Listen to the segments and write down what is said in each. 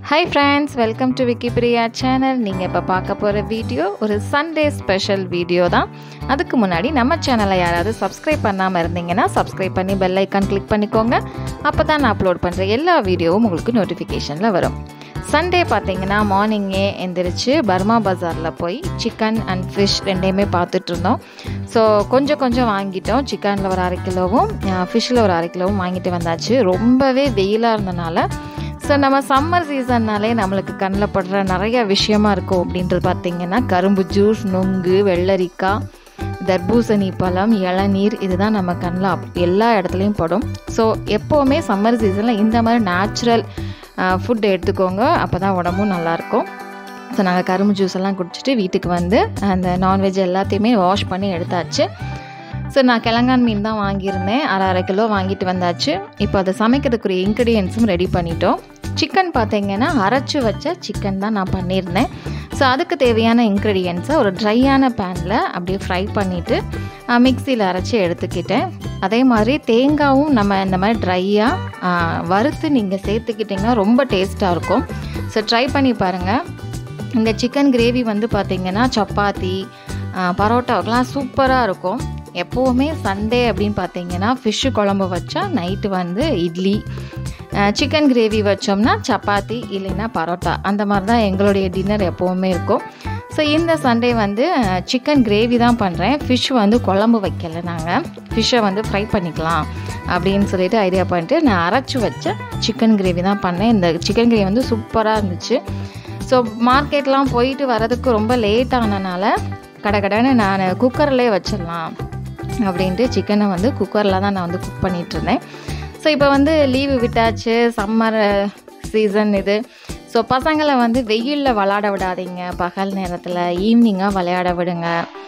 hi friends welcome to Vikkipriya channel நீங்கள் இப்போ பார்க்க போகிற வீடியோ ஒரு சண்டே ஸ்பெஷல் வீடியோ தான் அதுக்கு முன்னாடி நம்ம சேனலை யாராவது சப்ஸ்கிரைப் பண்ணாமல் இருந்தீங்கன்னா சப்ஸ்கிரைப் பண்ணி பெல் ஐக்கான் கிளிக் பண்ணிக்கோங்க அப்போ தான் நான் அப்லோட் பண்ணுற எல்லா வீடியோவும் உங்களுக்கு நோட்டிஃபிகேஷனில் வரும் சண்டே பார்த்தீங்கன்னா மார்னிங்கே எந்திரிச்சு பர்மா பஜாரில் போய் சிக்கன் அண்ட் ஃபிஷ் ரெண்டையுமே பார்த்துட்டு இருந்தோம் ஸோ கொஞ்சம் கொஞ்சம் வாங்கிட்டோம் சிக்கனில் ஒரு அரை கிலோவும் ஃபிஷ்ஷில் ஒரு அரை கிலோவும் வாங்கிட்டு வந்தாச்சு ரொம்பவே வெயிலாக இருந்தனால ஸோ நம்ம சம்மர் சீசன்னாலே நம்மளுக்கு கண்ணில் படுற நிறைய விஷயமா இருக்கும் அப்படின்றது பார்த்தீங்கன்னா கரும்பு ஜூஸ் நொங்கு வெள்ளரிக்காய் தர்பூசணி பழம் இளநீர் இதுதான் நம்ம கண்ணில் அப் எல்லா இடத்துலையும் படும் ஸோ எப்போவுமே சம்மர் சீசனில் இந்த மாதிரி நேச்சுரல் ஃபுட் எடுத்துக்கோங்க அப்போ தான் உடம்பும் நல்லாயிருக்கும் ஸோ நாங்கள் கரும்பு ஜூஸ் எல்லாம் குடிச்சிட்டு வீட்டுக்கு வந்து அந்த நான்வெஜ் எல்லாத்தையுமே வாஷ் பண்ணி எடுத்தாச்சு ஸோ நான் கிழங்கான் மீன் தான் வாங்கியிருந்தேன் அரை அரை கிலோ வாங்கிட்டு வந்தாச்சு இப்போ அதை சமைக்கிறதுக்குரிய இன்க்ரீடியன்ஸும் ரெடி பண்ணிட்டோம் சிக்கன் பார்த்தீங்கன்னா அரைச்சி வச்ச சிக்கன் தான் நான் பண்ணியிருந்தேன் ஸோ அதுக்கு தேவையான இன்க்ரீடியன்ஸை ஒரு ட்ரையான பேனில் அப்படியே ஃப்ரை பண்ணிவிட்டு மிக்சியில் அரைச்சி எடுத்துக்கிட்டேன் அதே மாதிரி தேங்காவும் நம்ம இந்த மாதிரி ட்ரையாக வறுத்து நீங்கள் சேர்த்துக்கிட்டிங்கன்னா ரொம்ப டேஸ்ட்டாக இருக்கும் ஸோ ட்ரை பண்ணி பாருங்கள் இந்த சிக்கன் கிரேவி வந்து பார்த்திங்கன்னா சப்பாத்தி பரோட்டாவுக்கெலாம் சூப்பராக இருக்கும் எப்போவுமே சண்டே அப்படின்னு பார்த்தீங்கன்னா ஃபிஷ்ஷு குழம்பு வச்சா நைட்டு வந்து இட்லி சிக்கன் கிரேவி வச்சோம்னா சப்பாத்தி இல்லைன்னா பரோட்டா அந்த மாதிரி தான் எங்களுடைய டின்னர் எப்போவுமே இருக்கும் ஸோ இந்த சண்டே வந்து சிக்கன் கிரேவி தான் பண்ணுறேன் ஃபிஷ் வந்து குழம்பு வைக்கல நாங்கள் ஃபிஷ்ஷை வந்து ஃப்ரை பண்ணிக்கலாம் அப்படின்னு சொல்லிட்டு ஐடியா பண்ணிட்டு நான் அரைச்சி வச்ச சிக்கன் கிரேவி தான் பண்ணேன் இந்த சிக்கன் கிரேவி வந்து சூப்பராக இருந்துச்சு ஸோ மார்க்கெட்லாம் போயிட்டு வரதுக்கு ரொம்ப லேட் ஆனனால கடை கடைன்னு நான் குக்கர்லேயே வச்சிடலாம் அப்படின்ட்டு சிக்கனை வந்து குக்கரில் தான் நான் வந்து குக் பண்ணிகிட்டு இருந்தேன் ஸோ இப்போ வந்து லீவு விட்டாச்சு சம்மர் சீசன் இது ஸோ பசங்களை வந்து வெயிலில் விளாட விடாதீங்க பகல் நேரத்தில் ஈவினிங்காக விளையாட விடுங்க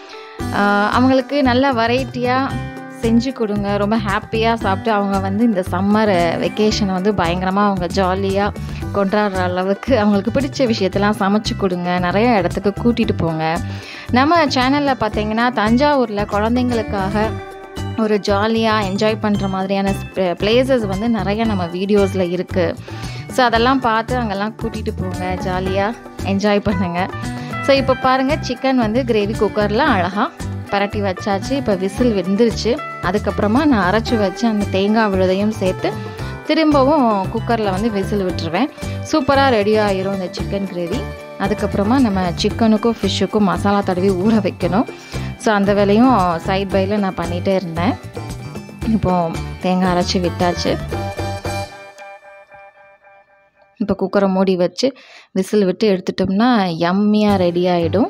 அவங்களுக்கு நல்ல வெரைட்டியாக செஞ்சு கொடுங்க ரொம்ப ஹாப்பியாக சாப்பிட்டு அவங்க வந்து இந்த சம்மர் வெக்கேஷனை வந்து பயங்கரமாக அவங்க ஜாலியாக கொண்டாடுற அளவுக்கு அவங்களுக்கு பிடிச்ச விஷயத்தெல்லாம் சமைச்சு கொடுங்க நிறைய இடத்துக்கு கூட்டிகிட்டு போங்க நம்ம சேனலில் பார்த்தீங்கன்னா தஞ்சாவூரில் குழந்தைங்களுக்காக ஒரு ஜாலியாக என்ஜாய் பண்ணுற மாதிரியான பிளேசஸ் வந்து நிறைய நம்ம வீடியோஸில் இருக்குது ஸோ அதெல்லாம் பார்த்து அங்கெல்லாம் கூட்டிகிட்டு போங்க ஜாலியாக என்ஜாய் பண்ணுங்கள் ஸோ இப்போ பாருங்கள் சிக்கன் வந்து கிரேவி குக்கரில் அழகாக பரட்டி வச்சாச்சு இப்போ விசில் வெந்துருச்சு அதுக்கப்புறமா நான் அரைச்சி வச்சு அந்த தேங்காய் விழுதையும் சேர்த்து திரும்பவும் குக்கரில் வந்து விசில் விட்டுருவேன் சூப்பராக ரெடி ஆகிரும் இந்த சிக்கன் கிரேவி அதுக்கப்புறமா நம்ம சிக்கனுக்கும் ஃபிஷ்ஷுக்கும் மசாலா தடவி ஊற வைக்கணும் ஸோ அந்த வேலையும் சைட் பையில் நான் பண்ணிகிட்டே இருந்தேன் இப்போது தேங்காய் அரைச்சி விட்டாச்சு இப்போ குக்கரை மூடி வச்சு விசில் விட்டு எடுத்துட்டோம்னா யம்மியாக ரெடி ஆகிடும்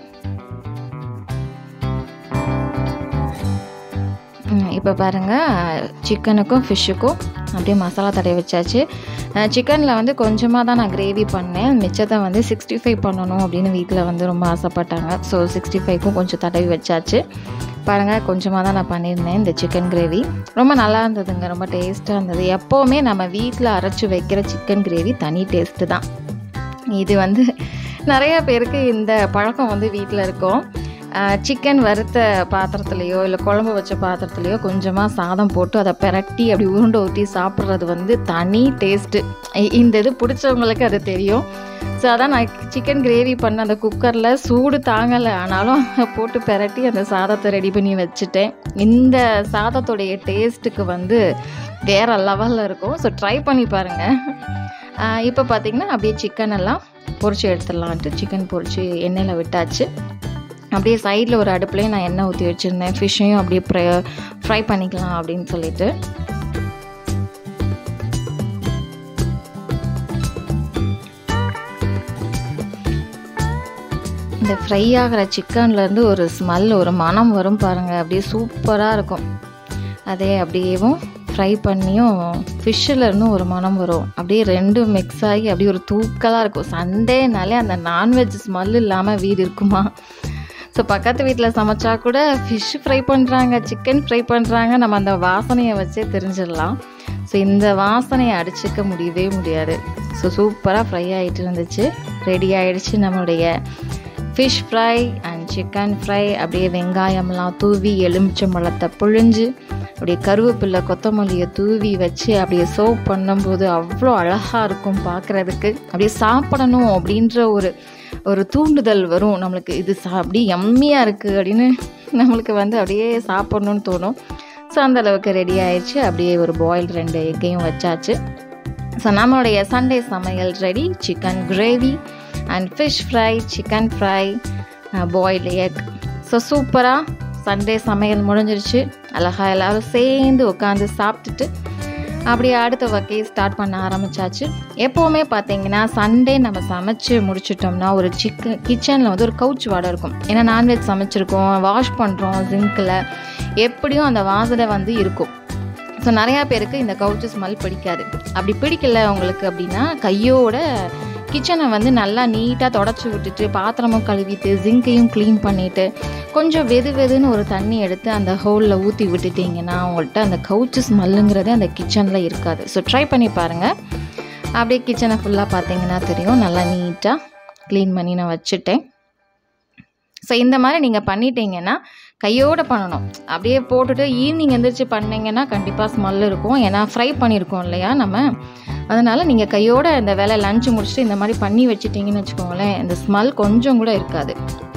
இப்போ பாருங்கள் சிக்கனுக்கும் ஃபிஷ்ஷுக்கும் அப்படியே மசாலா தடவி வச்சாச்சு சிக்கனில் வந்து கொஞ்சமாக தான் நான் கிரேவி பண்ணேன் மிச்சத்தை வந்து சிக்ஸ்டி ஃபைவ் பண்ணணும் அப்படின்னு வீட்டில் வந்து ரொம்ப ஆசைப்பட்டாங்க ஸோ சிக்ஸ்டி ஃபைவ்க்கும் கொஞ்சம் தடவி வச்சாச்சு பாருங்கள் கொஞ்சமாக தான் நான் பண்ணியிருந்தேன் இந்த சிக்கன் கிரேவி ரொம்ப நல்லா இருந்ததுங்க ரொம்ப டேஸ்ட்டாக இருந்தது எப்போவுமே நம்ம வீட்டில் அரைச்சி வைக்கிற சிக்கன் கிரேவி தனி டேஸ்ட்டு தான் இது வந்து நிறைய பேருக்கு இந்த பழக்கம் வந்து வீட்டில் இருக்கும் சிக்கன் வறுத்த பாத்திரத்துலேயோ இல்லை குழம்பு வச்ச பாத்திரத்துலேயோ கொஞ்சமாக சாதம் போட்டு அதை பெரட்டி அப்படி உருண்டை ஊற்றி சாப்பிட்றது வந்து தனி டேஸ்ட்டு இந்த இது பிடிச்சவங்களுக்கு அது தெரியும் ஸோ அதான் நான் சிக்கன் கிரேவி பண்ண அந்த குக்கரில் சூடு தாங்கலை ஆனாலும் போட்டு பெரட்டி அந்த சாதத்தை ரெடி பண்ணி வச்சுட்டேன் இந்த சாதத்துடைய டேஸ்ட்டுக்கு வந்து வேறு லெவலில் இருக்கும் ஸோ ட்ரை பண்ணி பாருங்கள் இப்போ பார்த்திங்கன்னா அப்படியே சிக்கன் எல்லாம் பொரிச்சு எடுத்துடலான்ட்டு சிக்கன் பொரிச்சு எண்ணெயில் விட்டாச்சு அப்படியே சைடில் ஒரு அடுப்புலேயே நான் எண்ணெய் ஊற்றி வச்சுருந்தேன் ஃபிஷ்ஷையும் அப்படியே ஃப்ரை ஃப்ரை பண்ணிக்கலாம் அப்படின்னு சொல்லிட்டு இந்த ஃப்ரை ஆகிற சிக்கன்லேருந்து ஒரு ஸ்மெல் ஒரு மனம் வரும் பாருங்கள் அப்படியே சூப்பராக இருக்கும் அதே அப்படியேவும் ஃப்ரை பண்ணியும் ஃபிஷ்ஷிலேருந்தும் ஒரு மனம் வரும் அப்படியே ரெண்டும் மிக்ஸ் ஆகி அப்படியே ஒரு தூக்கலாக இருக்கும் சண்டேனாலே அந்த நான்வெஜ் ஸ்மெல் இல்லாமல் வீடு இருக்குமா ஸோ பக்கத்து வீட்டில் சமைச்சா கூட ஃபிஷ் ஃப்ரை பண்ணுறாங்க சிக்கன் ஃப்ரை பண்ணுறாங்க நம்ம அந்த வாசனையை வச்சே தெரிஞ்சிடலாம் ஸோ இந்த வாசனையை அடிச்சுக்க முடியவே முடியாது ஸோ சூப்பராக ஃப்ரை ஆகிட்டு இருந்துச்சு ரெடி ஆகிடுச்சு நம்மளுடைய fish fry and chicken fry அப்படியே வெங்காயம்லாம் தூவி எலுமிச்சம்பழத்தை புழிஞ்சு அப்படியே கருவேப்பிலை கொத்தமல்லியை தூவி வச்சு அப்படியே சர்வ் பண்ணும்போது அவ்வளோ அழகாக இருக்கும் பார்க்குறதுக்கு அப்படியே சாப்பிடணும் அப்படின்ற ஒரு ஒரு தூண்டுதல் வரும் நம்மளுக்கு இது சா அப்படியே எம்மியாக இருக்குது அப்படின்னு நம்மளுக்கு வந்து அப்படியே சாப்பிட்ணுன்னு தோணும் ஸோ அந்த அளவுக்கு ரெடி ஆயிடுச்சு அப்படியே ஒரு பாயில் ரெண்டு எக்கையும் வச்சாச்சு ஸோ நம்மளுடைய சண்டே சமையல் ready chicken gravy and fish fry chicken fry boiled egg so சூப்பராக சண்டே சமையல் முடிஞ்சிருச்சு அழகாக எல்லோரும் சேர்ந்து உட்காந்து சாப்பிட்டுட்டு அப்படியே அடுத்த வகையை ஸ்டார்ட் பண்ண ஆரம்பிச்சாச்சு எப்போவுமே பார்த்தீங்கன்னா சண்டே நம்ம சமைச்சு முடிச்சிட்டோம்னா ஒரு சிக்கன் கிச்சனில் வந்து ஒரு கவுச் வாடை இருக்கும் ஏன்னா நான்வெஜ் சமைச்சிருக்கோம் வாஷ் பண்ணுறோம் ஜிங்கில் எப்படியும் அந்த வாசனை வந்து இருக்கும் ஸோ நிறையா பேருக்கு இந்த கவுச்சு ஸ்மெல் பிடிக்காது அப்படி பிடிக்கல உங்களுக்கு அப்படின்னா கையோட கிச்சனை வந்து நல்லா நீட்டாக தொடச்சி விட்டுட்டு பாத்திரமும் கழுவிட்டு ஜிங்கையும் க்ளீன் பண்ணிவிட்டு கொஞ்சம் வெது வெதுன்னு ஒரு தண்ணி எடுத்து அந்த ஹோலில் ஊற்றி விட்டுட்டிங்கன்னா உங்கள்கிட்ட அந்த கவுச்சு ஸ்மெல்லுங்கிறதே அந்த கிச்சனில் இருக்காது ஸோ ட்ரை பண்ணி பாருங்கள் அப்படியே கிச்சனை ஃபுல்லாக பார்த்தீங்கன்னா தெரியும் நல்லா நீட்டாக க்ளீன் பண்ணி நான் வச்சுட்டேன் ஸோ இந்த மாதிரி நீங்கள் பண்ணிட்டீங்கன்னா கையோடு பண்ணணும் அப்படியே போட்டுட்டு ஈவினிங் எந்திரிச்சு பண்ணிங்கன்னா கண்டிப்பாக ஸ்மெல் இருக்கும் ஏன்னா ஃப்ரை பண்ணியிருக்கோம் இல்லையா நம்ம அதனால் நீங்கள் கையோட இந்த வேலை லஞ்சு முடிச்சுட்டு இந்த மாதிரி பண்ணி வச்சுட்டிங்கன்னு வச்சுக்கோங்களேன் இந்த ஸ்மெல் கொஞ்சம் கூட இருக்காது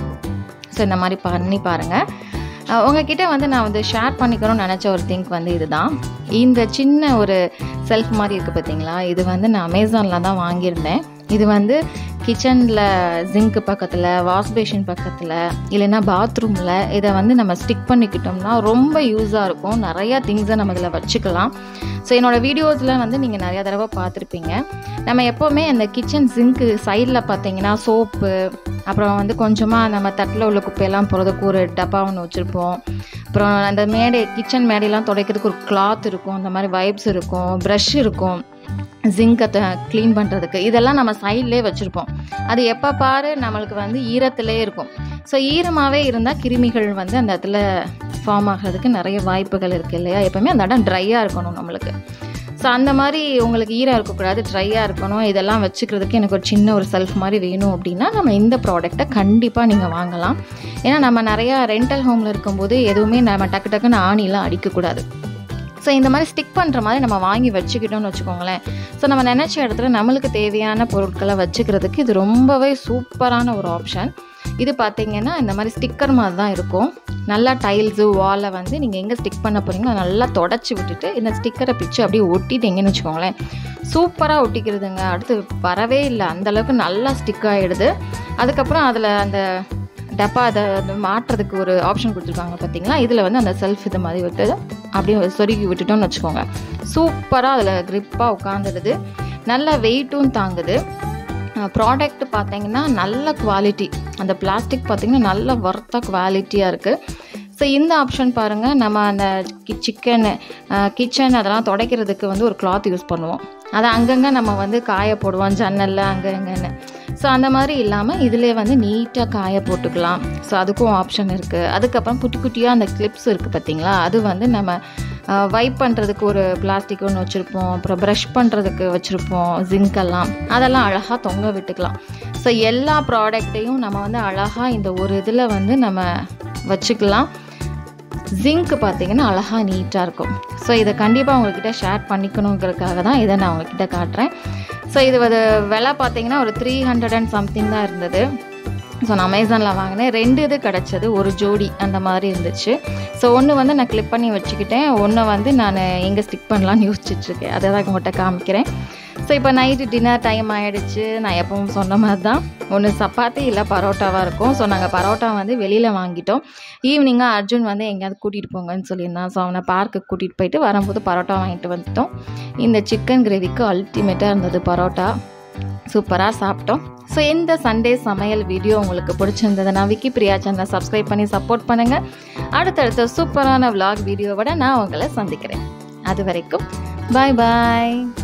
ஸோ இந்த மாதிரி பண்ணி பாருங்கள் உங்ககிட்ட வந்து நான் வந்து ஷேர் பண்ணிக்கணும்னு நினச்ச ஒரு திங்க் வந்து இதுதான் இந்த சின்ன ஒரு செல்ஃப் மாதிரி இருக்குது பார்த்தீங்களா இது வந்து நான் அமேசானில் தான் வாங்கியிருந்தேன் இது வந்து கிச்சனில் ஜிங்க்கு பக்கத்தில் வாஷ் பேஷன் பக்கத்தில் இல்லைன்னா பாத்ரூமில் இதை வந்து நம்ம ஸ்டிக் பண்ணிக்கிட்டோம்னா ரொம்ப யூஸாக இருக்கும் நிறையா திங்ஸை நம்ம இதில் வச்சுக்கலாம் ஸோ என்னோடய வீடியோஸில் வந்து நீங்கள் நிறையா தடவை பார்த்துருப்பீங்க நம்ம எப்போவுமே அந்த கிச்சன் ஜிங்க்கு சைடில் பார்த்தீங்கன்னா சோப்பு அப்புறம் வந்து கொஞ்சமாக நம்ம தட்டில் உள்ள குப்பையெல்லாம் போகிறதுக்கு ஒரு டப்பா ஒன்று வச்சுருப்போம் அப்புறம் அந்த மேடை கிச்சன் மேடையெல்லாம் துடைக்கிறதுக்கு ஒரு கிளாத் இருக்கும் அந்த மாதிரி வைப்ஸ் இருக்கும் ப்ரஷ் இருக்கும் ஜிங்கை க்ளீன் பண்ணுறதுக்கு இதெல்லாம் நம்ம சைட்லேயே வச்சுருப்போம் அது எப்போ பாரு நம்மளுக்கு வந்து ஈரத்திலே இருக்கும் ஸோ ஈரமாகவே இருந்தால் கிருமிகள் வந்து அந்த இடத்துல ஃபார்ம் ஆகிறதுக்கு நிறைய வாய்ப்புகள் இருக்குது இல்லையா எப்போவுமே அந்த இடம் ட்ரையாக இருக்கணும் நம்மளுக்கு ஸோ அந்த மாதிரி உங்களுக்கு ஈரம் இருக்கக்கூடாது ட்ரையாக இருக்கணும் இதெல்லாம் வச்சுக்கிறதுக்கு எனக்கு ஒரு சின்ன ஒரு செல்ஃப் மாதிரி வேணும் அப்படின்னா நம்ம இந்த ப்ராடக்ட்டை கண்டிப்பாக நீங்கள் வாங்கலாம் ஏன்னா நம்ம நிறையா ரெண்டல் ஹோமில் இருக்கும்போது எதுவுமே நம்ம டக்கு டக்குன்னு ஆணிலாம் அடிக்கக்கூடாது ஸோ இந்த மாதிரி ஸ்டிக் பண்ணுற மாதிரி நம்ம வாங்கி வச்சுக்கிட்டோம்னு வச்சுக்கோங்களேன் ஸோ நம்ம நினச்ச இடத்துல நம்மளுக்கு தேவையான பொருட்களை வச்சுக்கிறதுக்கு இது ரொம்பவே சூப்பரான ஒரு ஆப்ஷன் இது பார்த்தீங்கன்னா இந்த மாதிரி ஸ்டிக்கர் மாதிரி தான் இருக்கும் நல்லா டைல்ஸு வாலை வந்து நீங்கள் எங்கே ஸ்டிக் பண்ண போகிறீங்களோ நல்லா தொடச்சி விட்டுட்டு இந்த ஸ்டிக்கரை பிச்சு அப்படியே ஒட்டிட்டீங்கன்னு வச்சுக்கோங்களேன் சூப்பராக ஒட்டிக்கிறதுங்க அடுத்து வரவே இல்லை அந்தளவுக்கு நல்லா ஸ்டிக் ஆகிடுது அதுக்கப்புறம் அதில் அந்த டப்பா அதை மாட்டுறதுக்கு ஒரு ஆப்ஷன் கொடுத்துருக்காங்க பார்த்தீங்களா இதில் வந்து அந்த செல்ஃப் இது மாதிரி விட்டு அப்படியே சொருகி விட்டுட்டோம்னு வச்சுக்கோங்க சூப்பராக அதில் க்ரிப்பாக உட்காந்துடுது நல்ல வெயிட்டும் தாங்குது ப்ராடக்ட் பார்த்தீங்கன்னா நல்ல குவாலிட்டி அந்த பிளாஸ்டிக் பார்த்திங்கன்னா நல்ல ஒர்த்தாக குவாலிட்டியாக இருக்குது ஸோ இந்த ஆப்ஷன் பாருங்கள் நம்ம அந்த சிக்கன் கிச்சன் அதெல்லாம் துடைக்கிறதுக்கு வந்து ஒரு கிளாத் யூஸ் பண்ணுவோம் அதை அங்கங்கே நம்ம வந்து காய போடுவோம் ஜன்னலில் அங்கே இங்கேன்னு ஸோ அந்த மாதிரி இல்லாமல் இதிலே வந்து நீட்டாக காய போட்டுக்கலாம் ஸோ அதுக்கும் ஆப்ஷன் இருக்குது அதுக்கப்புறம் குட்டி குட்டியாக அந்த கிளிப்ஸ் இருக்குது பார்த்தீங்களா அது வந்து நம்ம வைப் பண்ணுறதுக்கு ஒரு பிளாஸ்டிக் ஒன்று வச்சுருப்போம் அப்புறம் ப்ரஷ் பண்ணுறதுக்கு வச்சுருப்போம் ஜிங்க்கெல்லாம் அதெல்லாம் அழகாக தொங்க விட்டுக்கலாம் ஸோ எல்லா ப்ராடக்டையும் நம்ம வந்து அழகாக இந்த ஒரு இதில் வந்து நம்ம வச்சுக்கலாம் ஜிங்க் பார்த்தீங்கன்னா அழகாக நீட்டாக இருக்கும் ஸோ இதை கண்டிப்பாக உங்கள்கிட்ட ஷேர் பண்ணிக்கணுங்கிறதுக்காக தான் இதை நான் உங்கள்கிட்ட காட்டுறேன் ஸோ இது ஒரு விலை பார்த்தீங்கன்னா ஒரு த்ரீ ஹண்ட்ரட் அண்ட் சம்திங் தான் இருந்தது ஸோ நான் அமேசானில் வாங்கினேன் ரெண்டு இது கிடச்சது ஒரு ஜோடி அந்த மாதிரி இருந்துச்சு ஸோ ஒன்று வந்து நான் கிளிப் பண்ணி வச்சுக்கிட்டேன் ஒன்று வந்து நான் எங்கே ஸ்டிக் பண்ணலான்னு யோசிச்சுட்ருக்கேன் அதை தான் உங்கள்கிட்ட காமிக்கிறேன் ஸோ இப்போ நைட்டு டின்னர் டைம் ஆகிடுச்சு நான் எப்பவும் சொன்ன மாதிரி தான் ஒன்று சப்பாத்தி இல்லை பரோட்டாவாக இருக்கும் ஸோ நாங்கள் பரோட்டா வந்து வெளியில் வாங்கிட்டோம் ஈவினிங்காக அர்ஜுன் வந்து எங்கேயாவது கூட்டிகிட்டு போங்கன்னு சொல்லியிருந்தான் ஸோ அவனை பார்க்குக்கு கூட்டிகிட்டு போயிட்டு வரும்போது பரோட்டா வாங்கிட்டு வந்துட்டோம் இந்த சிக்கன் கிரேவிக்கு அல்டிமேட்டாக இருந்தது பரோட்டா சூப்பராக சாப்பிட்டோம் ஸோ இந்த சண்டே சமையல் வீடியோ உங்களுக்கு பிடிச்சிருந்ததுன்னா விக்கி பிரியா சேனலை சப்ஸ்கிரைப் பண்ணி சப்போர்ட் பண்ணுங்கள் அடுத்தடுத்த சூப்பரான விலாக் வீடியோவோட நான் உங்களை சந்திக்கிறேன் அது வரைக்கும் பாய் பாய்